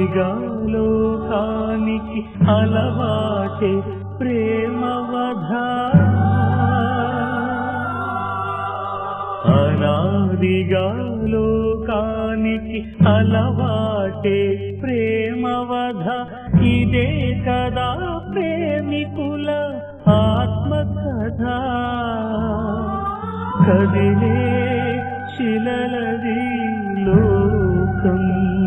అనాదిగా లోకానికి అలవాటే ప్రేమవధ అనాదిగా లోకానికి అలవాటే ప్రేమవధ ఇదే కదా ప్రేమికుల ఆత్మకథ కదిలే శిలలది లోకం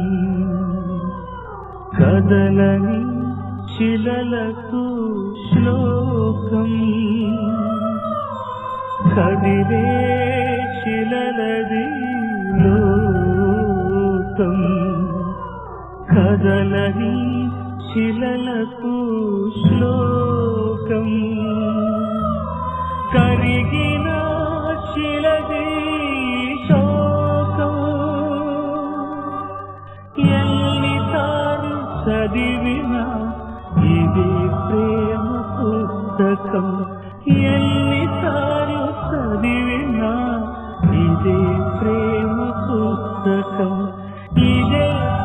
కదలని శిలలకు శ్లోకం కదిలే శిలలది లోకం కదలని శిలలకు శ్లోకం కరిగిన శిలది శోకం ఎన్నిసార్లు చదివిన ఇది ప్రేమ పుస్తకం ఎన్నిసార్లు చదివిన ఇదే ప్రేమ పుస్తకం ఇదే